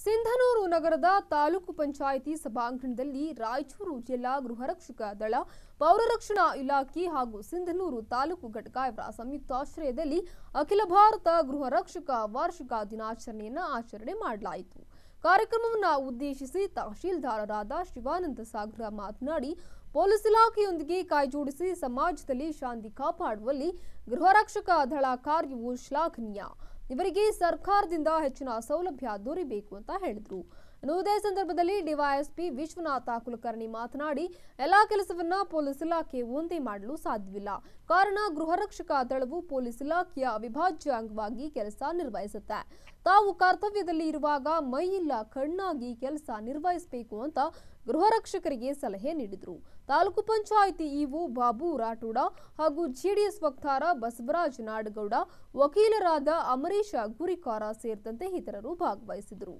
ಸಿಂಧನೂರು ನಗರದ ತಾಲೂಕು ಪಂಚಾಯಿತಿ ಸಭಾಂಗಣದಲ್ಲಿ ರಾಯಚೂರು ಜಿಲ್ಲಾ ಗೃಹರಕ್ಷಕ ದಳ ಪೌರರಕ್ಷಣಾ ಇಲಾಖೆ ಹಾಗೂ ಸಿಂಧನೂರು ತಾಲೂಕು ಘಟಕ ಇವರ ಸಂಯುಕ್ತಾಶ್ರಯದಲ್ಲಿ ಅಖಿಲ ಭಾರತ ಗೃಹರಕ್ಷಕ ವಾರ್ಷಿಕ ದಿನಾಚರಣೆಯನ್ನು ಆಚರಣೆ ಮಾಡಲಾಯಿತು ಕಾರ್ಯಕ್ರಮವನ್ನು ಉದ್ದೇಶಿಸಿ ತಹಶೀಲ್ದಾರರಾದ ಶಿವಾನಂದ ಸಾಗರ ಮಾತನಾಡಿ ಪೊಲೀಸ್ ಇಲಾಖೆಯೊಂದಿಗೆ ಕೈಜೋಡಿಸಿ ಸಮಾಜದಲ್ಲಿ ಶಾಂತಿ ಕಾಪಾಡುವಲ್ಲಿ ಗೃಹರಕ್ಷಕ ದಳ ಕಾರ್ಯವು ಶ್ಲಾಘನೀಯ ಇವರಿಗೆ ಸರ್ಕಾರದಿಂದ ಹೆಚ್ಚಿನ ಸೌಲಭ್ಯ ದೊರೆಯಬೇಕು ಅಂತ ಹೇಳಿದ್ರು ಇನ್ನು ಇದೇ ಸಂದರ್ಭದಲ್ಲಿ ಡಿವೈಎಸ್ಪಿ ವಿಶ್ವನಾಥ ಕುಲಕರ್ಣಿ ಮಾತನಾಡಿ ಎಲ್ಲಾ ಕೆಲಸವನ್ನ ಪೊಲೀಸ್ ಇಲಾಖೆ ಒಂದೇ ಮಾಡಲು ಸಾಧ್ಯವಿಲ್ಲ ಕಾರಣ ಗೃಹರಕ್ಷಕ ದಳವು ಪೊಲೀಸ್ ಇಲಾಖೆಯ ಅವಿಭಾಜ್ಯ ಅಂಗವಾಗಿ ಕೆಲಸ ನಿರ್ವಹಿಸುತ್ತೆ ತಾವು ಕರ್ತವ್ಯದಲ್ಲಿ ಇರುವಾಗ ಮೈಯಿಲ್ಲ ಕಣ್ಣಾಗಿ ಕೆಲಸ ನಿರ್ವಹಿಸಬೇಕು ಅಂತ ಗೃಹರಕ್ಷಕರಿಗೆ ಸಲಹೆ ನೀಡಿದರು ತಾಲೂಕು ಪಂಚಾಯಿತಿ ಇವು ಬಾಬು ರಾಠೋಡ ಹಾಗೂ ಜೆಡಿಎಸ್ ವಕ್ತಾರ ಬಸವರಾಜ ನಾಡಗೌಡ ವಕೀಲರಾದ ಅಮರೀಶ ಗುರಿಕಾರ ಸೇರಿದಂತೆ ಇತರರು ಭಾಗವಹಿಸಿದರು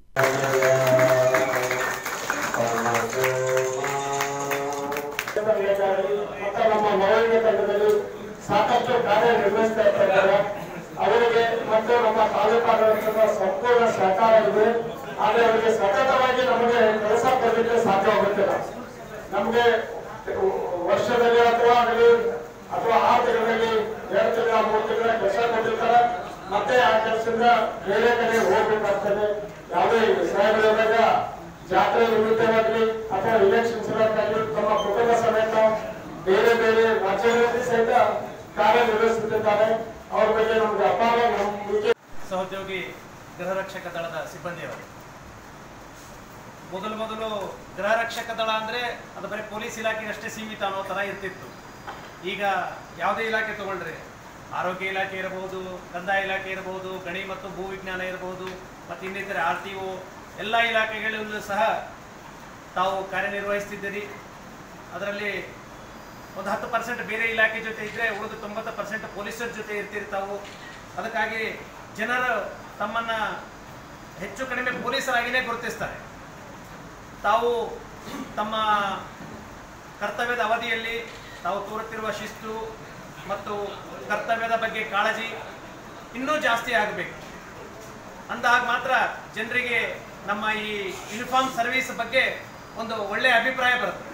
ತಂಡದಲ್ಲಿ ಮತ್ತು ನಮ್ಮ ಮೌಲ್ಯ ತಂಡದಲ್ಲಿ ಸಾಕಷ್ಟು ಕಾರ್ಯನಿರ್ವಹಿಸ್ತಾ ಇದ್ದಾರೆ ಅವರಿಗೆ ಮತ್ತು ನಮ್ಮ ತಾಲೂಕಾಡಳಿತದ ಸಂಪೂರ್ಣ ಸಹಕಾರ ಇದೆ ಆದರೆ ಅವರಿಗೆ ಸತತವಾಗಿ ನಮಗೆ ಕೆಲಸ ಕೊಡಲಿಕ್ಕೆ ಸಾಧ್ಯವಾಗುತ್ತಿಲ್ಲ ನಮಗೆ ವರ್ಷದಲ್ಲಿ ಅಥವಾ ಆಗಲಿ ಅಥವಾ ಆರು ತಿಂಗಳಲ್ಲಿ ಎರಡು ತಿಂಗಳ ಮೂರು ತಿಂಗಳ ಕೆಲಸ ಕೊಟ್ಟಿರ್ತಾರೆ ಮತ್ತೆ ಆ ಕೆಲಸದಿಂದ ಬೇರೆ ಕಡೆ ಹೋಗ್ಬೇಕಾಗ್ತದೆ ಯಾವುದೇ ಸಾಹೇಬರಾದಾಗ ಜಾತ್ರೆ ನಿಮಿತ್ತವಾಗಲಿ ಅಥವಾ ಇಲೆಕ್ಷನ್ ಸಲುವಾಗಿ ತಮ್ಮ ಕುಟುಂಬ ಸಮೇತ ಬೇರೆ ಬೇರೆ ರಾಜ್ಯಗಳಲ್ಲಿ ಸಹಿತ ಕಾರ್ಯನಿರ್ವಹಿಸುತ್ತಿದ್ದಾರೆ ಅವ್ರ ಬಗ್ಗೆ ನಮ್ಗೆ ಅಪಾರ ನಂಬಿಕೆ ಸಹೋದ್ಯೋಗಿ ಗೃಹರಕ್ಷಕ ದಳದ ಸಿಬ್ಬಂದಿಯವರು ಮೊದಲು ಮೊದಲು ಗೃಹರಕ್ಷಕ ದಳ ಅಂದರೆ ಅದು ಬರೀ ಪೊಲೀಸ್ ಇಲಾಖೆಗೆ ಅಷ್ಟೇ ಸೀಮಿತ ಅನ್ನೋ ಥರ ಇರ್ತಿತ್ತು ಈಗ ಯಾವುದೇ ಇಲಾಖೆ ತಗೊಳ್ರಿ ಆರೋಗ್ಯ ಇಲಾಖೆ ಇರಬಹುದು ಕಂದಾಯ ಇಲಾಖೆ ಇರಬಹುದು ಗಣಿ ಮತ್ತು ಭೂ ವಿಜ್ಞಾನ ಇರಬಹುದು ಮತ್ತು ಇನ್ನಿತರೆ ಆರ್ ಟಿ ಒ ಎಲ್ಲ ಇಲಾಖೆಗಳಲ್ಲೂ ಸಹ ತಾವು ಕಾರ್ಯನಿರ್ವಹಿಸ್ತಿದ್ದೀರಿ ಅದರಲ್ಲಿ ಒಂದು ಹತ್ತು ಪರ್ಸೆಂಟ್ ಬೇರೆ ಇಲಾಖೆ ಜೊತೆ ಇದ್ದರೆ ಉಳಿದು ತೊಂಬತ್ತು ಪರ್ಸೆಂಟ್ ಪೊಲೀಸರ ಜೊತೆ ಇರ್ತೀರಿ ತಾವು ಅದಕ್ಕಾಗಿ ಜನರು ತಮ್ಮನ್ನ ಹೆಚ್ಚು ಕಡಿಮೆ ಪೊಲೀಸರಾಗಿಯೇ ಗುರುತಿಸ್ತಾರೆ ತಾವು ತಮ್ಮ ಕರ್ತವ್ಯದ ಅವಧಿಯಲ್ಲಿ ತಾವು ತೋರುತ್ತಿರುವ ಶಿಸ್ತು ಮತ್ತು ಕರ್ತವ್ಯದ ಬಗ್ಗೆ ಕಾಳಜಿ ಇನ್ನೂ ಜಾಸ್ತಿ ಆಗಬೇಕು ಅಂದಾಗ ಮಾತ್ರ ಜನರಿಗೆ ನಮ್ಮ ಈ ಯೂನಿಫಾರ್ಮ್ ಸರ್ವಿಸ್ ಬಗ್ಗೆ ಒಂದು ಒಳ್ಳೆಯ ಅಭಿಪ್ರಾಯ ಬರುತ್ತೆ